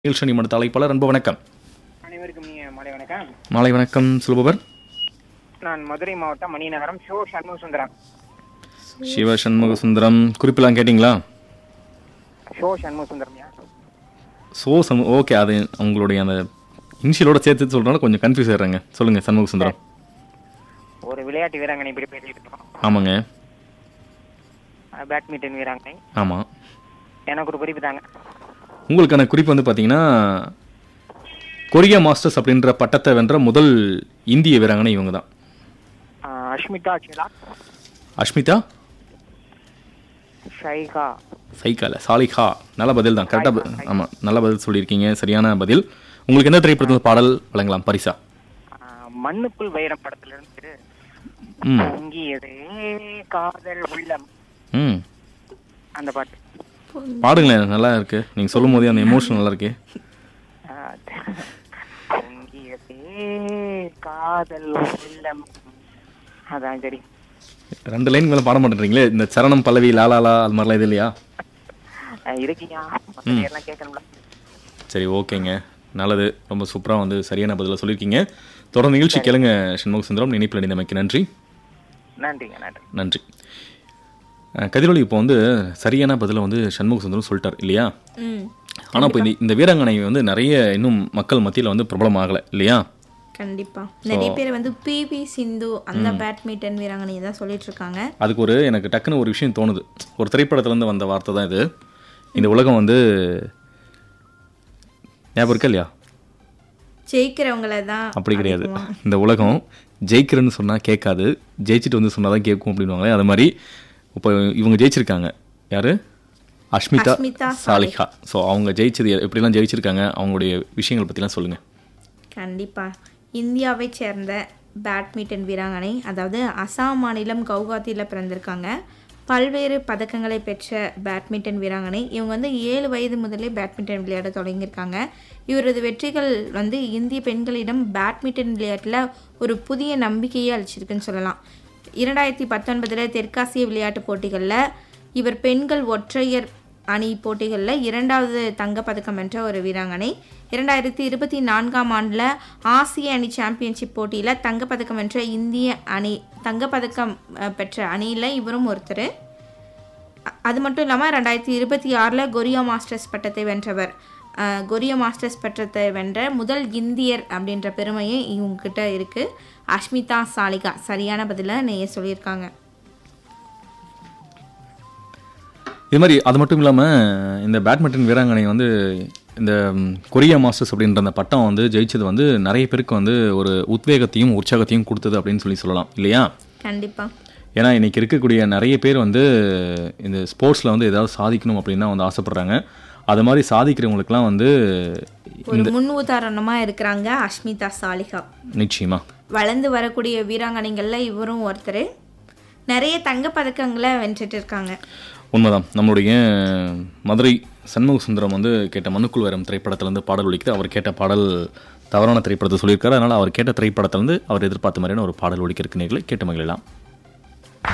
நிகழ்ச்சி மடுத்த அழைப்பாளர் அன்பு வணக்கம் அனைவருக்கும் நீங்க மாலை வணக்கம் மாலை வணக்கம் சொல்பவர் நான் மதுரை மாவட்டம் மணிநகரம் ஷோ சண்முக சுந்தரம் சிவ சண்முக சுந்தரம் குறிப்பெல்லாம் கேட்டிங்களா ஷோ சண்முக சுந்தரம்யா சோ சமு ஓகே அது உங்களுடைய அந்த இனிஷியலோட சேர்த்து சொல்கிறனால கொஞ்சம் கன்ஃபியூஸ் ஆயிடுறாங்க சொல்லுங்கள் சண்முக சுந்தரம் ஒரு விளையாட்டு வீராங்கனை இப்படி பேசிட்டு இருக்கோம் ஆமாங்க அஹ் பேட்மிண்டன் வீராங்கனை ஆமாம் எனக்கு ஒரு குறிப்பு தாங்க உங்களுக்கான குறிப்பு வந்து பார்த்தீங்கன்னா கொரியா மாஸ்டர்ஸ் அப்படின்ற பட்டத்தை வென்ற முதல் இந்திய வீராங்கனை இவங்க தான் அஹ் அஷ்மிதா சிலா அஷ்மிதா ஷைகா சைக்கால சாலிகா நல்ல பதில் தான் கரெக்டாக ஆமாம் நல்ல பதில் சொல்லியிருக்கீங்க சரியான பதில் உங்களுக்கு எந்த திரைப்படத்தில் பாடல் வழங்கலாம் பரிசா அஹ் மண்ணுக்குள் வைரம் படத்துல இருந்து ம் பொங்கியதே காதல் உள்ளம் ம் அந்த பாட்டு பாடுங்களேன் நல்லா இருக்கு நீங்கள் சொல்லும் போதே அந்த எமோஷன் நல்லா இருக்கு அஹ் பொங்கியதே காதல் உள்ளம் அதான் சரி ரெண்டு லைன் மேலே பாட மாட்டேன்றீங்களே இந்த சரணம் பல்லவி லாலாலா அது மாதிரிலாம் இது இல்லையா அஹ் இருக்கியா மத்த எல்லாம் கேட்கணும்ல சரி ஓகேங்க நல்லது ரொம்ப சூப்பராக வந்து சரியான பதிலை சொல்லியிருக்கீங்க தொடர்ந்து நிகழ்ச்சி கேளுங்க சண்முக சுந்தரம் நினைப்பில் அணிந்தமைக்கு நன்றி நன்றிங்க நன்றி நன்றி அஹ், கதிரொலி இப்போ வந்து சரியான பதிலை வந்து சண்முக சுந்தரம் சொல்லிட்டார் இல்லையா ம் ஆனால் இப்போ இந்த இந்த வீராங்கனை வந்து நிறைய இன்னும் மக்கள் மத்தியில் வந்து பிரபலம் ஆகலை இல்லையா கண்டிப்பா நிறைய பேர் வந்து பிவி சிந்து அந்த பேட்மிண்டன் வீராங்கனை தான் சொல்லிட்டு இருக்காங்க அதுக்கு ஒரு எனக்கு டக்குன்னு ஒரு விஷயம் தோணுது ஒரு திரைப்படத்துலேருந்து வந்த வார்த்தை தான் இது இந்த உலகம் வந்து ஞாபகம் இருக்கா இல்லையா ஜெயிக்கிறவங்கள தான் அப்படி கிடையாது இந்த உலகம் ஜெயிக்கிறேன்னு சொன்னால் கேட்காது ஜெயிச்சுட்டு வந்து சொன்னால் தான் கேட்கும் அப்படின்வாங்களே அது மாதிரி இப்போ இவங்க ஜெயிச்சிருக்காங்க யாரு அஷ்மிதா அஷ்மிதா சாலிஹா ஸோ அவங்க ஜெயிச்சது எப்படிலாம் ஜெயிச்சிருக்காங்க அவங்களுடைய விஷயங்கள் பற்றிலாம் சொல்லுங்கள் கண்டிப்பா இந்தியாவை சேர்ந்த பேட்மிண்டன் வீராங்கனை அதாவது அசாம் மாநிலம் கவுகாத்தியில் பிறந்திருக்காங்க பல்வேறு பதக்கங்களை பெற்ற பேட்மிண்டன் வீராங்கனை இவங்க வந்து ஏழு வயது முதலே பேட்மிண்டன் விளையாட தொடங்கியிருக்காங்க இவரது வெற்றிகள் வந்து இந்திய பெண்களிடம் பேட்மிண்டன் விளையாட்டில் ஒரு புதிய நம்பிக்கையை அளிச்சிருக்குன்னு சொல்லலாம் இரண்டாயிரத்தி பத்தொன்பதில் தெற்காசிய விளையாட்டுப் போட்டிகளில் இவர் பெண்கள் ஒற்றையர் அணி போட்டிகளில் இரண்டாவது தங்கப்பதக்கம் வென்ற ஒரு வீராங்கனை இரண்டாயிரத்தி இருபத்தி நான்காம் ஆண்டில் ஆசிய அணி சாம்பியன்ஷிப் போட்டியில் தங்கப்பதக்கம் வென்ற இந்திய அணி தங்கப்பதக்கம் அஹ், பெற்ற அணியில் இவரும் ஒருத்தர் அ- அது மட்டும் இல்லாமல் ரெண்டாயிரத்தி இருபத்தி ஆறில் கொரியா மாஸ்டர்ஸ் பட்டத்தை வென்றவர் அஹ், கொரியா மாஸ்டர்ஸ் பட்டத்தை வென்ற முதல் இந்தியர் அப்படின்ற பெருமையே இவங்ககிட்ட இருக்குது அஷ்மிதா சாலிகா சரியான பதிலை நெய்ய சொல்லியிருக்காங்க இது மாதிரி அது மட்டும் இல்லாமல் இந்த பேட்மிண்டன் வீராங்கனை வந்து இந்த ம், கொரியா மாஸ்டர்ஸ் அப்படின்ற அந்த பட்டம் வந்து ஜெயிச்சது வந்து நிறைய பேருக்கு வந்து ஒரு உத்வேகத்தையும் உற்சாகத்தையும் கொடுத்தது அப்படின்னு சொல்லி சொல்லலாம் இல்லையா கண்டிப்பாக ஏன்னா இன்னைக்கு இருக்கக்கூடிய நிறைய பேர் வந்து இந்த ஸ்போர்ட்ஸில் வந்து ஏதாவது சாதிக்கணும் அப்படின்னு தான் வந்து ஆசைப்படுறாங்க அது மாதிரி சாதிக்கிறவங்களுக்குலாம் வந்து ஒரு முன் உதாரணமாக இருக்கிறாங்க அஷ்மிதா சாலிகா நிச்சயமா வளர்ந்து வரக்கூடிய வீராங்கனைகள்ல இவரும் ஒருத்தர் நிறைய தங்கப் பதக்கங்களை வென்றுட்டு இருக்காங்க உண்மைதான் நம்மளுடைய மதுரை சண்முக சுந்தரம் வந்து கேட்ட மனுக்குள் வரும் திரைப்படத்திலேருந்து பாடல் ஒலிக்குது அவர் கேட்ட பாடல் தவறான திரைப்படத்தை சொல்லியிருக்காரு அதனால் அவர் கேட்ட திரைப்படத்திலேருந்து அவர் எதிர்பார்த்த மாதிரியான ஒரு பாடல் ஒலிக்க இருக்கு நேர்களை கேட்டு மகிழலாம்